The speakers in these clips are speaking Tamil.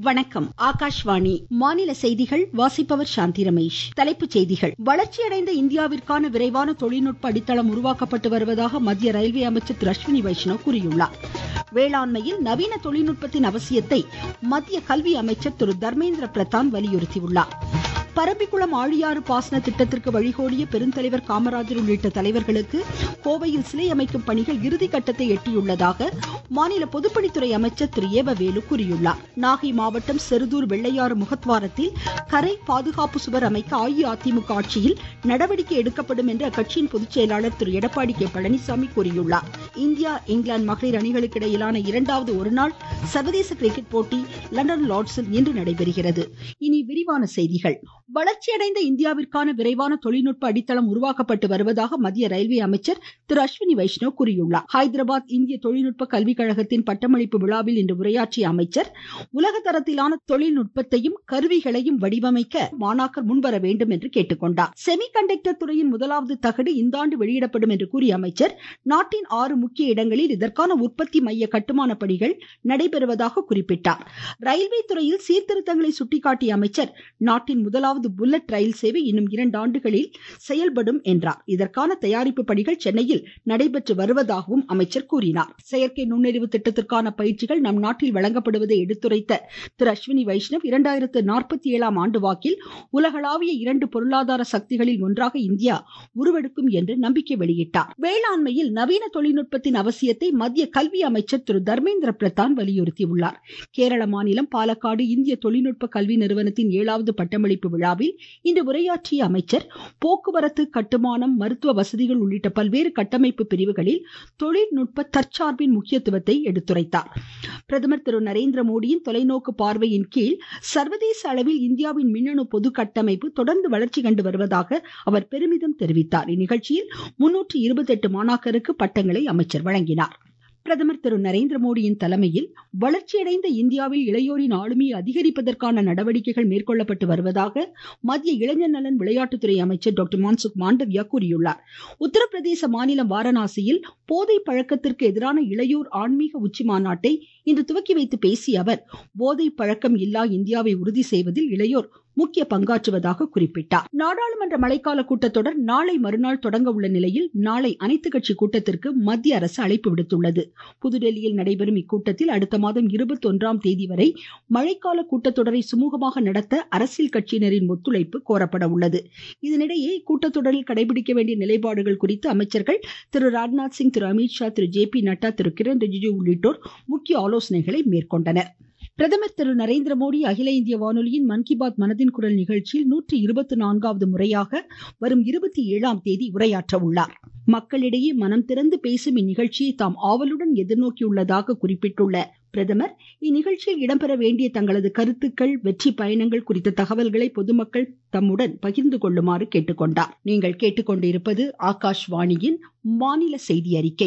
வணக்கம் ஆகாஷ்வாணி மாநில செய்திகள் வாசிப்பவர் சாந்தி ரமேஷ் தலைப்புச் செய்திகள் வளர்ச்சியடைந்த இந்தியாவிற்கான விரைவான தொழில்நுட்ப அடித்தளம் உருவாக்கப்பட்டு வருவதாக மத்திய ரயில்வே அமைச்சர் திரு அஸ்வினி வைஷ்ணவ் கூறியுள்ளார் வேளாண்மையில் நவீன தொழில்நுட்பத்தின் அவசியத்தை மத்திய கல்வி அமைச்சர் திரு தர்மேந்திர பிரதான் வலியுறுத்தியுள்ளார் பரம்பிக்குளம் ஆழியாறு பாசன திட்டத்திற்கு வழிகோடிய பெருந்தலைவர் காமராஜர் உள்ளிட்ட தலைவர்களுக்கு கோவையில் சிலை அமைக்கும் பணிகள் இறுதிக்கட்டத்தை எட்டியுள்ளதாக மாநில பொதுப்பணித்துறை அமைச்சர் திரு ஏவ வேலு கூறியுள்ளார் நாகை மாவட்டம் செருதூர் வெள்ளையாறு முகத்வாரத்தில் கரை பாதுகாப்பு சுவர் அமைக்க அஇஅதிமுக ஆட்சியில் நடவடிக்கை எடுக்கப்படும் என்று அக்கட்சியின் பொதுச் செயலாளர் திரு எடப்பாடி கே பழனிசாமி கூறியுள்ளார் இந்தியா இங்கிலாந்து மகளிர் அணிகளுக்கு இடையிலான இரண்டாவது ஒருநாள் சர்வதேச கிரிக்கெட் போட்டி லண்டன் லார்ட்ஸில் இன்று நடைபெறுகிறது இனி விரிவான செய்திகள் வளர்ச்சியடைந்த இந்தியாவிற்கான விரைவான தொழில்நுட்ப அடித்தளம் உருவாக்கப்பட்டு வருவதாக மத்திய ரயில்வே அமைச்சர் திரு அஸ்வினி வைஷ்ணவ் கூறியுள்ளார் ஹைதராபாத் இந்திய தொழில்நுட்ப கல்விக் கழகத்தின் பட்டமளிப்பு விழாவில் இன்று உரையாற்றிய அமைச்சர் உலக தரத்திலான தொழில்நுட்பத்தையும் கருவிகளையும் வடிவமைக்க மாணாக்கர் முன்வர வேண்டும் என்று கேட்டுக்கொண்டார் செமி கண்டக்டர் துறையின் முதலாவது தகடு இந்த ஆண்டு வெளியிடப்படும் என்று கூறிய அமைச்சர் நாட்டின் ஆறு முக்கிய இடங்களில் இதற்கான உற்பத்தி மைய கட்டுமான பணிகள் நடைபெறுவதாக குறிப்பிட்டார் ரயில்வே துறையில் சீர்திருத்தங்களை சுட்டிக்காட்டிய அமைச்சர் நாட்டின் முதலாவது புல்லட் ரயில் சேவை இன்னும் இரண்டு ஆண்டுகளில் செயல்படும் என்றார் இதற்கான தயாரிப்பு பணிகள் சென்னையில் நடைபெற்று வருவதாகவும் அமைச்சர் கூறினார் செயற்கை நுண்ணறிவு திட்டத்திற்கான பயிற்சிகள் நம் நாட்டில் வழங்கப்படுவதை எடுத்துரைத்த திரு அஸ்வினி வைஷ்ணவ் இரண்டாயிரத்து நாற்பத்தி ஏழாம் ஆண்டு வாக்கில் உலகளாவிய இரண்டு பொருளாதார சக்திகளில் ஒன்றாக இந்தியா உருவெடுக்கும் என்று நம்பிக்கை வெளியிட்டார் வேளாண்மையில் நவீன தொழில்நுட்பத்தின் அவசியத்தை மத்திய கல்வி அமைச்சர் திரு தர்மேந்திர பிரதான் வலியுறுத்தியுள்ளார் கேரள மாநிலம் பாலக்காடு இந்திய தொழில்நுட்ப கல்வி நிறுவனத்தின் ஏழாவது பட்டமளிப்பு விழாவில் இன்று உரையாற்றிய அமைச்சர் போக்குவரத்து கட்டுமானம் மருத்துவ வசதிகள் உள்ளிட்ட பல்வேறு கட்டமைப்பு பிரிவுகளில் தொழில்நுட்ப தற்சார்பின் முக்கியத்துவத்தை எடுத்துரைத்தார் பிரதமர் திரு நரேந்திர மோடியின் தொலைநோக்கு பார்வையின் கீழ் சர்வதேச அளவில் இந்தியாவின் மின்னணு பொது கட்டமைப்பு தொடர்ந்து வளர்ச்சி கண்டு வருவதாக அவர் பெருமிதம் தெரிவித்தார் இந்நிகழ்ச்சியில் முன்னூற்று இருபத்தெட்டு மாணாக்கருக்கு பட்டங்களை அமைச்சர் வழங்கினார் பிரதமர் திரு நரேந்திர மோடியின் தலைமையில் வளர்ச்சியடைந்த இந்தியாவில் இளையோரின் ஆளுமையை அதிகரிப்பதற்கான நடவடிக்கைகள் மேற்கொள்ளப்பட்டு வருவதாக மத்திய இளைஞர் நலன் விளையாட்டுத்துறை அமைச்சர் டாக்டர் மான்சுக் மாண்டவியா கூறியுள்ளார் உத்தரப்பிரதேச மாநிலம் வாரணாசியில் போதை பழக்கத்திற்கு எதிரான இளையோர் ஆன்மீக உச்சி மாநாட்டை இன்று துவக்கி வைத்து பேசிய அவர் போதை பழக்கம் இல்லா இந்தியாவை உறுதி செய்வதில் இளையோர் முக்கிய பங்காற்றுவதாக குறிப்பிட்டார் நாடாளுமன்ற மழைக்கால கூட்டத்தொடர் நாளை மறுநாள் தொடங்க உள்ள நிலையில் நாளை அனைத்து கட்சி கூட்டத்திற்கு மத்திய அரசு அழைப்பு விடுத்துள்ளது புதுடெல்லியில் நடைபெறும் இக்கூட்டத்தில் அடுத்த மாதம் இருபத்தி ஒன்றாம் தேதி வரை மழைக்கால கூட்டத்தொடரை சுமூகமாக நடத்த அரசியல் கட்சியினரின் ஒத்துழைப்பு கோரப்பட உள்ளது இதனிடையே இக்கூட்டத்தொடரில் கடைபிடிக்க வேண்டிய நிலைப்பாடுகள் குறித்து அமைச்சர்கள் திரு ராஜ்நாத் சிங் திரு அமித்ஷா திரு ஜே பி நட்டா திரு கிரண் ரிஜிஜு உள்ளிட்டோர் முக்கிய ஆலோசனைகளை மேற்கொண்டனர் பிரதமர் திரு நரேந்திர மோடி அகில இந்திய வானொலியின் மன் கி பாத் மனதின் குரல் நிகழ்ச்சியில் நூற்றி இருபத்தி நான்காவது முறையாக வரும் இருபத்தி ஏழாம் தேதி உரையாற்ற உள்ளார் மக்களிடையே மனம் திறந்து பேசும் இந்நிகழ்ச்சியை தாம் ஆவலுடன் எதிர்நோக்கியுள்ளதாக குறிப்பிட்டுள்ள பிரதமர் இந்நிகழ்ச்சியில் இடம்பெற வேண்டிய தங்களது கருத்துக்கள் வெற்றி பயணங்கள் குறித்த தகவல்களை பொதுமக்கள் தம்முடன் பகிர்ந்து கொள்ளுமாறு கேட்டுக்கொண்டார் நீங்கள் கேட்டுக்கொண்டிருப்பது ஆகாஷ்வாணியின் மாநில செய்தி அறிக்கை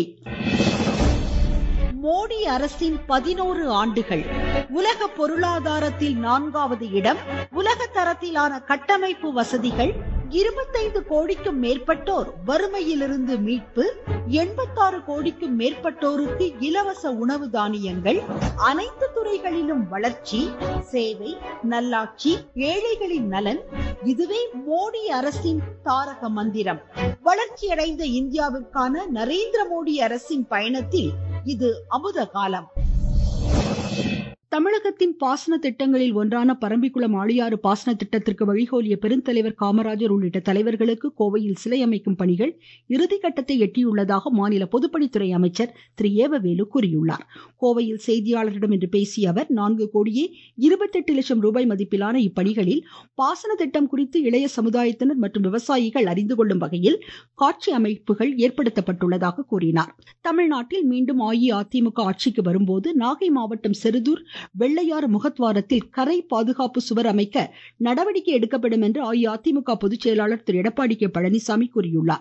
மோடி அரசின் பதினோரு ஆண்டுகள் உலக பொருளாதாரத்தில் நான்காவது இடம் உலக தரத்திலான கட்டமைப்பு வசதிகள் இருபத்தைந்து கோடிக்கும் மேற்பட்டோர் வறுமையிலிருந்து மீட்பு எண்பத்தாறு கோடிக்கும் மேற்பட்டோருக்கு இலவச உணவு தானியங்கள் அனைத்து துறைகளிலும் வளர்ச்சி சேவை நல்லாட்சி ஏழைகளின் நலன் இதுவே மோடி அரசின் தாரக மந்திரம் வளர்ச்சியடைந்த இந்தியாவிற்கான நரேந்திர மோடி அரசின் பயணத்தில் இது அமுத காலம் தமிழகத்தின் பாசன திட்டங்களில் ஒன்றான பரம்பிக்குளம் ஆழியாறு பாசன திட்டத்திற்கு வழிகோலிய பெருந்தலைவர் காமராஜர் உள்ளிட்ட தலைவர்களுக்கு கோவையில் சிலை அமைக்கும் பணிகள் இறுதிக்கட்டத்தை எட்டியுள்ளதாக மாநில பொதுப்பணித்துறை அமைச்சர் திரு ஏவவேலு கூறியுள்ளார் கோவையில் செய்தியாளர்களிடம் இன்று பேசிய அவர் நான்கு கோடியே இருபத்தெட்டு லட்சம் ரூபாய் மதிப்பிலான இப்பணிகளில் பாசன திட்டம் குறித்து இளைய சமுதாயத்தினர் மற்றும் விவசாயிகள் அறிந்து கொள்ளும் வகையில் காட்சி அமைப்புகள் ஏற்படுத்தப்பட்டுள்ளதாக கூறினார் தமிழ்நாட்டில் மீண்டும் அஇஅதிமுக ஆட்சிக்கு வரும்போது நாகை மாவட்டம் செருதூர் வெள்ளையாறு முகத்வாரத்தில் கரை பாதுகாப்பு சுவர் அமைக்க நடவடிக்கை எடுக்கப்படும் என்று அஇஅதிமுக பொதுச் செயலாளர் திரு எடப்பாடி கே பழனிசாமி கூறியுள்ளார்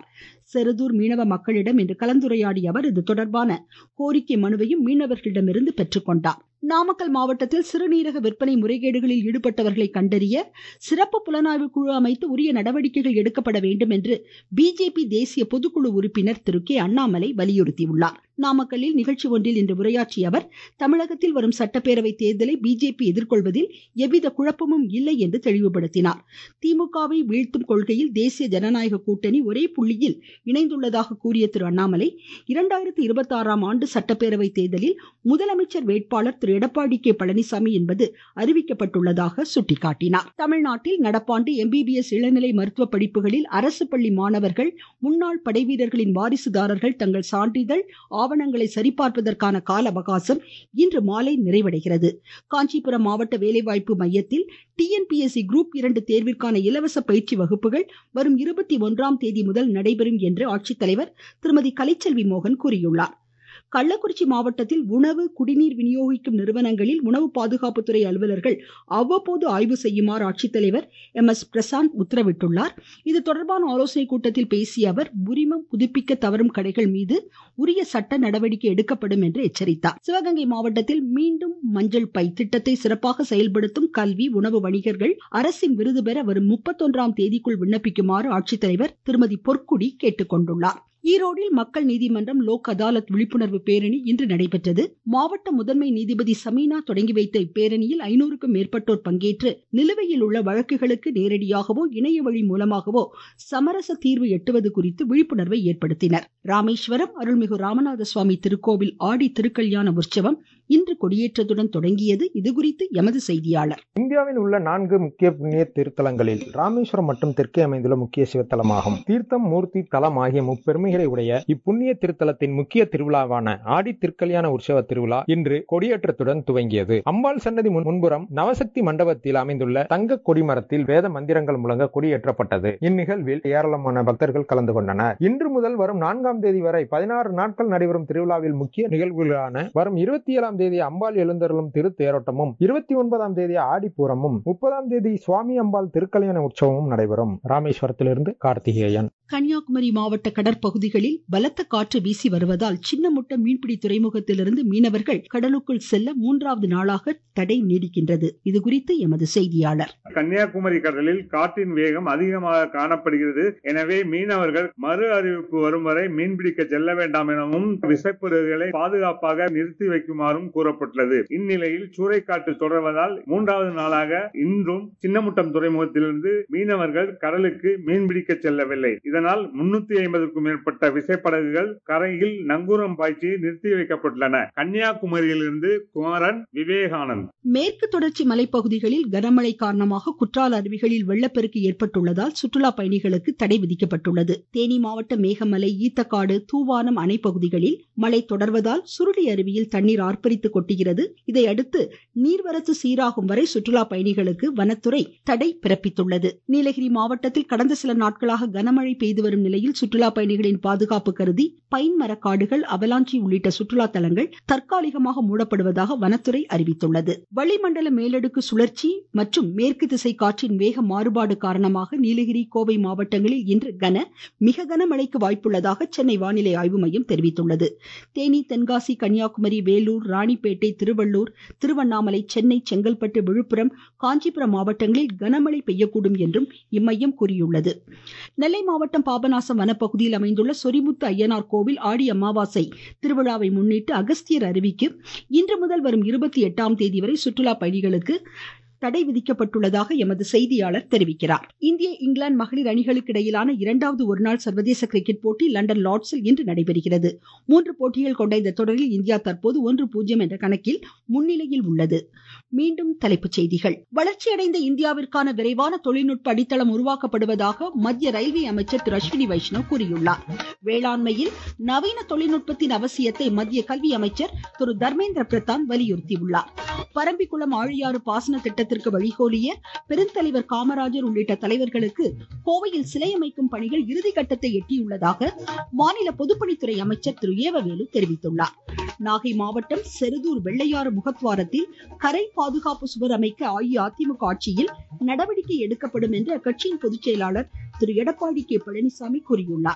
செருதூர் மீனவ மக்களிடம் இன்று கலந்துரையாடிய அவர் இது தொடர்பான கோரிக்கை மனுவையும் மீனவர்களிடமிருந்து பெற்றுக்கொண்டார் நாமக்கல் மாவட்டத்தில் சிறுநீரக விற்பனை முறைகேடுகளில் ஈடுபட்டவர்களை கண்டறிய சிறப்பு புலனாய்வு குழு அமைத்து உரிய நடவடிக்கைகள் எடுக்கப்பட வேண்டும் என்று பிஜேபி தேசிய பொதுக்குழு உறுப்பினர் திரு கே அண்ணாமலை வலியுறுத்தியுள்ளார் நாமக்கல்லில் நிகழ்ச்சி ஒன்றில் இன்று உரையாற்றிய அவர் தமிழகத்தில் வரும் சட்டப்பேரவை தேர்தலை பிஜேபி எதிர்கொள்வதில் எவ்வித குழப்பமும் இல்லை என்று தெளிவுபடுத்தினார் திமுகவை வீழ்த்தும் கொள்கையில் தேசிய ஜனநாயக கூட்டணி ஒரே புள்ளியில் இணைந்துள்ளதாக கூறிய திரு அண்ணாமலை இரண்டாயிரத்தி இருபத்தி ஆறாம் ஆண்டு சட்டப்பேரவை தேர்தலில் முதலமைச்சர் வேட்பாளர் திரு எடப்பாடி கே பழனிசாமி என்பது அறிவிக்கப்பட்டுள்ளதாக சுட்டிக்காட்டினார் தமிழ்நாட்டில் நடப்பாண்டு எம்பிபிஎஸ் இளநிலை மருத்துவ படிப்புகளில் அரசு பள்ளி மாணவர்கள் முன்னாள் படைவீரர்களின் வாரிசுதாரர்கள் தங்கள் சான்றிதழ் ஆவணங்களை சரிபார்ப்பதற்கான கால அவகாசம் இன்று மாலை நிறைவடைகிறது காஞ்சிபுரம் மாவட்ட வேலைவாய்ப்பு மையத்தில் டிஎன்பிஎஸ்சி குரூப் இரண்டு தேர்விற்கான இலவச பயிற்சி வகுப்புகள் வரும் இருபத்தி ஒன்றாம் தேதி முதல் நடைபெறும் என்று ஆட்சித்தலைவர் திருமதி கலைச்செல்வி மோகன் கூறியுள்ளார் கள்ளக்குறிச்சி மாவட்டத்தில் உணவு குடிநீர் விநியோகிக்கும் நிறுவனங்களில் உணவு பாதுகாப்புத்துறை அலுவலர்கள் அவ்வப்போது ஆய்வு செய்யுமாறு ஆட்சித்தலைவர் எம் எஸ் பிரசாந்த் உத்தரவிட்டுள்ளார் இது தொடர்பான ஆலோசனைக் கூட்டத்தில் பேசிய அவர் உரிமம் புதுப்பிக்க தவறும் கடைகள் மீது உரிய சட்ட நடவடிக்கை எடுக்கப்படும் என்று எச்சரித்தார் சிவகங்கை மாவட்டத்தில் மீண்டும் மஞ்சள் பை திட்டத்தை சிறப்பாக செயல்படுத்தும் கல்வி உணவு வணிகர்கள் அரசின் விருது பெற வரும் முப்பத்தொன்றாம் தேதிக்குள் விண்ணப்பிக்குமாறு ஆட்சித்தலைவர் திருமதி பொற்குடி கேட்டுக்கொண்டுள்ளார் ஈரோடில் மக்கள் நீதிமன்றம் லோக் அதாலத் விழிப்புணர்வு பேரணி இன்று நடைபெற்றது மாவட்ட முதன்மை நீதிபதி சமீனா தொடங்கி வைத்த இப்பேரணியில் ஐநூறுக்கும் மேற்பட்டோர் பங்கேற்று நிலுவையில் உள்ள வழக்குகளுக்கு நேரடியாகவோ இணைய வழி மூலமாகவோ சமரச தீர்வு எட்டுவது குறித்து விழிப்புணர்வை ஏற்படுத்தினர் ராமேஸ்வரம் அருள்மிகு ராமநாத சுவாமி திருக்கோவில் ஆடி திருக்கல்யாண உற்சவம் இன்று கொடியேற்றத்துடன் தொடங்கியது இதுகுறித்து எமது செய்தியாளர் இந்தியாவில் உள்ள நான்கு முக்கிய புண்ணிய திருத்தலங்களில் ராமேஸ்வரம் மற்றும் தெற்கே அமைந்துள்ள முக்கிய சிவத்தலமாகும் தீர்த்தம் மூர்த்தி தலம் ஆகிய முப்பெருமைகளை உடைய இப்புண்ணிய திருத்தலத்தின் முக்கிய திருவிழாவான ஆடி திருக்கல்யாண உற்சவ திருவிழா இன்று கொடியேற்றத்துடன் துவங்கியது அம்பாள் சன்னதி முன்புறம் நவசக்தி மண்டபத்தில் அமைந்துள்ள தங்க கொடிமரத்தில் வேத மந்திரங்கள் முழங்க கொடியேற்றப்பட்டது இந்நிகழ்வில் ஏராளமான பக்தர்கள் கலந்து கொண்டனர் இன்று முதல் வரும் நான்காம் தேதி வரை பதினாறு நாட்கள் நடைபெறும் திருவிழாவில் முக்கிய நிகழ்வுகளான வரும் இருபத்தி ஏழாம் தேதி அம்பாள் எழுந்தருளும் திருத்தேரோட்டமும் இருபத்தி ஒன்பதாம் தேதி ஆடிப்பூரமும் முப்பதாம் தேதி சுவாமி அம்பாள் திருக்கல்யாண உற்சவமும் நடைபெறும் ராமேஸ்வரத்திலிருந்து கார்த்திகேயன் கன்னியாகுமரி மாவட்ட கடற்பகுதிகளில் பலத்த காற்று வீசி வருவதால் சின்னமுட்ட மீன்பிடி துறைமுகத்திலிருந்து மீனவர்கள் கடலுக்குள் செல்ல மூன்றாவது நாளாக தடை நீடிக்கின்றது இதுகுறித்து எமது செய்தியாளர் கன்னியாகுமரி கடலில் காற்றின் வேகம் அதிகமாக காணப்படுகிறது எனவே மீனவர்கள் மறு அறிவிப்பு வரும் வரை மீன்பிடிக்க செல்ல வேண்டாம் எனவும் விசைப்படகுகளை பாதுகாப்பாக நிறுத்தி வைக்குமாறும் கூறப்பட்டுள்ளது இந்நிலையில் சூறைக்காற்று தொடர்வதால் மூன்றாவது நாளாக இன்றும் சின்னமுட்டம் துறைமுகத்திலிருந்து மீனவர்கள் கடலுக்கு மீன்பிடிக்க செல்லவில்லை இதனால் முன்னூத்தி ஐம்பதுக்கும் மேற்பட்ட விசைப்படகுகள் கரையில் நங்கூரம் பாய்ச்சி நிறுத்தி வைக்கப்பட்டுள்ளன கன்னியாகுமரியிலிருந்து குமாரன் விவேகானந்த் மேற்கு தொடர்ச்சி மலைப்பகுதிகளில் கனமழை காரணமாக குற்றால அருவிகளில் வெள்ளப்பெருக்கு ஏற்பட்டுள்ளதால் சுற்றுலா பயணிகளுக்கு தடை விதிக்கப்பட்டுள்ளது தேனி மாவட்ட மேகமலை ஈத்தக்காடு தூவானம் அணை பகுதிகளில் மழை தொடர்வதால் சுருளி அருவியில் தண்ணீர் ஆர்ப்பரித்து கொட்டுகிறது இதையடுத்து நீர்வரத்து சீராகும் வரை சுற்றுலா பயணிகளுக்கு வனத்துறை தடை பிறப்பித்துள்ளது நீலகிரி மாவட்டத்தில் கடந்த சில நாட்களாக கனமழை பெய்து வரும் நிலையில் சுற்றுலா பயணிகளின் பாதுகாப்பு கருதி பைன் மரக்காடுகள் அவலாஞ்சி உள்ளிட்ட சுற்றுலா தலங்கள் தற்காலிகமாக மூடப்படுவதாக வனத்துறை அறிவித்துள்ளது வளிமண்டல மேலடுக்கு சுழற்சி மற்றும் மேற்கு திசை காற்றின் வேக மாறுபாடு காரணமாக நீலகிரி கோவை மாவட்டங்களில் இன்று கன மிக கனமழைக்கு வாய்ப்புள்ளதாக சென்னை வானிலை ஆய்வு மையம் தெரிவித்துள்ளது தேனி தென்காசி கன்னியாகுமரி வேலூர் ராணிப்பேட்டை திருவள்ளூர் திருவண்ணாமலை சென்னை செங்கல்பட்டு விழுப்புரம் காஞ்சிபுரம் மாவட்டங்களில் கனமழை பெய்யக்கூடும் என்றும் இம்மையம் கூறியுள்ளது நெல்லை மாவட்டம் பாபநாசம் வனப்பகுதியில் அமைந்துள்ள சொரிமுத்து ஐயனார் கோவில் ஆடி அமாவாசை திருவிழாவை முன்னிட்டு அகஸ்தியர் அருவிக்கு இன்று முதல் வரும் இருபத்தி எட்டாம் தேதி வரை சுற்றுலா பயணிகளுக்கு தடை விதிக்கப்பட்டுள்ளதாக எமது செய்தியாளர் தெரிவிக்கிறார் இந்திய இங்கிலாந்து மகளிர் அணிகளுக்கு இடையிலான இரண்டாவது ஒருநாள் சர்வதேச கிரிக்கெட் போட்டி லண்டன் லார்ட்ஸில் இன்று நடைபெறுகிறது மூன்று போட்டிகள் கொண்ட இந்த தொடரில் இந்தியா தற்போது ஒன்று பூஜ்ஜியம் என்ற கணக்கில் முன்னிலையில் உள்ளது மீண்டும் தலைப்புச் செய்திகள் வளர்ச்சியடைந்த இந்தியாவிற்கான விரைவான தொழில்நுட்ப அடித்தளம் உருவாக்கப்படுவதாக மத்திய ரயில்வே அமைச்சர் திரு அஸ்வினி வைஷ்ணவ் கூறியுள்ளார் வேளாண்மையில் நவீன தொழில்நுட்பத்தின் அவசியத்தை மத்திய கல்வி அமைச்சர் திரு தர்மேந்திர பிரதான் வலியுறுத்தியுள்ளார் பரம்பிக்குளம் ஆழியாறு பாசன திட்டத்திற்கு வழிகோலிய பெருந்தலைவர் காமராஜர் உள்ளிட்ட தலைவர்களுக்கு கோவையில் சிலை அமைக்கும் பணிகள் இறுதிக்கட்டத்தை எட்டியுள்ளதாக மாநில பொதுப்பணித்துறை அமைச்சர் திரு ஏவவேலு தெரிவித்துள்ளார் நாகை மாவட்டம் செருதூர் வெள்ளையாறு முகத்வாரத்தில் கரை பாதுகாப்பு சுவர் அமைக்க அஇஅதிமுக ஆட்சியில் நடவடிக்கை எடுக்கப்படும் என்று அக்கட்சியின் பொதுச் செயலாளர் திரு எடப்பாடி கே பழனிசாமி கூறியுள்ளார்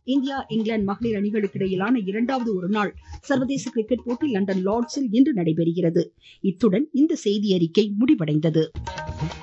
இந்தியா இங்கிலாந்து மகளிர் அணிகளுக்கு இடையிலான இரண்டாவது ஒருநாள் சர்வதேச கிரிக்கெட் போட்டி லண்டன் லார்ட்ஸில் இன்று நடைபெறுகிறது இத்துடன் இந்த செய்தி அறிக்கை முடிவடைந்தது